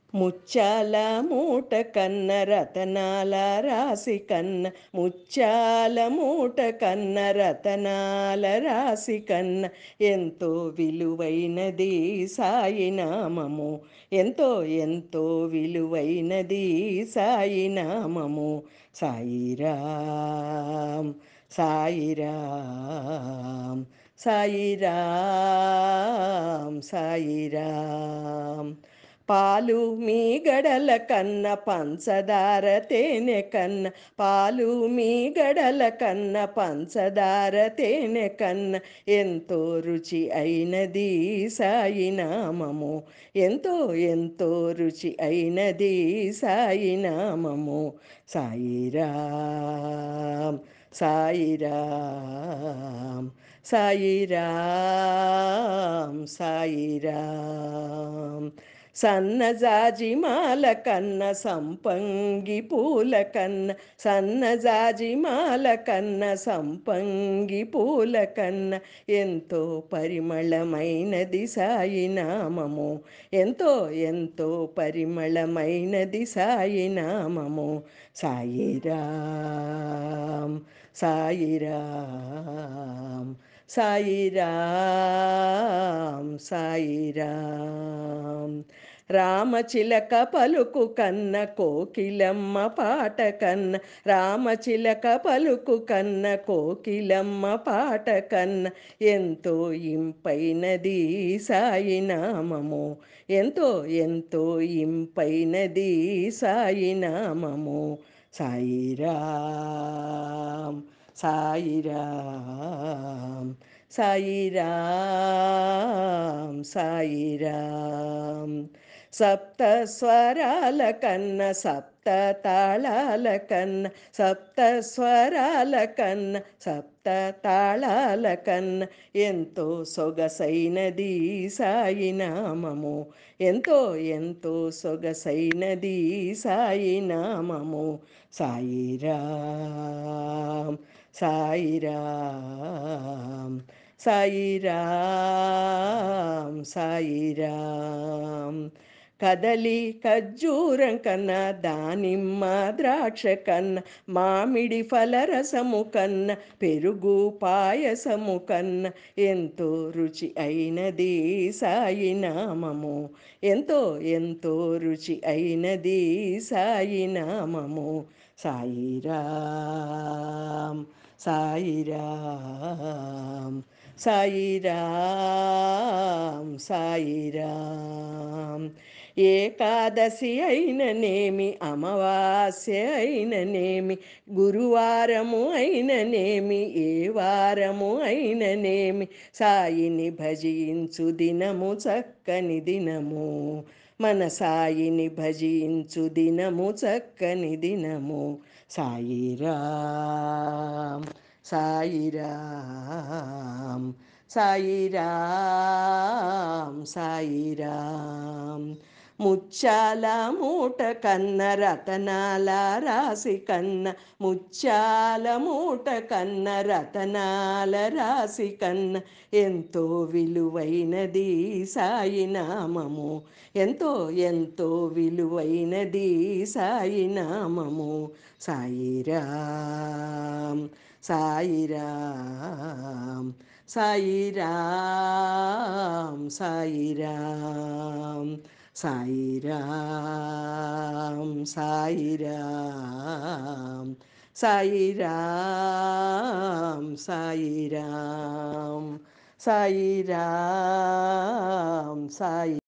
ముచ్చాల మూట కన్న రతనాల రాసి కన్న ముచ్చాల మూట కన్న రతనాల రాసి కన్న ఎంతో విలువైనది సాయి నామము ఎంతో ఎంతో విలువైనది సాయి నామము సాయిరాం సాయిరాం సాయిరాం సాయిరాం పాలు మీ గడల కన్న పంచదార తేనె కన్న పాలు మీ గడల కన్న పంచదార తేనె కన్న ఎంతో రుచి అయినది సాయి నామము ఎంతో ఎంతో రుచి అయినది సాయి నామము సాయిరాం సాయిరాం సాయిరాం సాయిరాం సన్నజాజి మాల కన్న సంపంగి పూల కన్న సన్నజాజి మాల కన్న సంపంగి పూల కన్న ఎంతో పరిమళమైనది సాయి నామము ఎంతో ఎంతో పరిమళమైనది సాయి నామము సాయిరాం సాయిరాం సాయిరాం సాయిరాం రామచిలక పలుకు కన్న కోకిలమ్మ పాట కన్న రామచిలక పలుకు కన్న కోకిలమ్మ పాట కన్న ఎంతో ఇంపైనది సాయి నామము ఎంతో ఎంతో ఇంపైనది సాయి నామము సాయిరాం సాయిరాం సాయిరాం సాయిరాం సప్త స్వరాల కన్న సప్త తాళాల కన్న సప్త స్వరాల కన్న సప్త తాళాల కన్న ఎంతో సొగసైనది సాయి నామము ఎంతో ఎంతో సొగసైనది సాయి నామము సాయిరాం సాయిరాం సాయిరాం సాయిరాం కదలి ఖర్జూరం కన్నా దానిమ్మ ద్రాక్ష కన్న మామిడి ఫలరసము కన్న పెరుగు పాయసము కన్న ఎంతో రుచి అయినది సాయి నామము ఎంతో ఎంతో రుచి అయినది సాయి నామము సాయిరాం సాయిరాం సాయిరాం సాయిరాం ఏకాదశి అయిననేమి అమావాస్య అయిననేమి గురువారము అయిననేమి ఏ వారము అయిననేమి సాయిని భజించు దినము చక్కని దినము మన సాయిని భజించు దినము చక్కని దినము సాయిరాం సాయిరాం సాయిరాం సాయిరాం ముచ్చాల మూట కన్న రతనాల రాసి కన్న ముచ్చాల మూట కన్న రతనాల రాసి కన్న ఎంతో విలువైనది సాయి నామము ఎంతో ఎంతో విలువైనది సాయి నామము సాయిరాం సాయిరాం సాయిరాం సాయిరాం సాయిరాం సాయిరాం సాయిరాం సాయిరాం సాయిరాం సాయి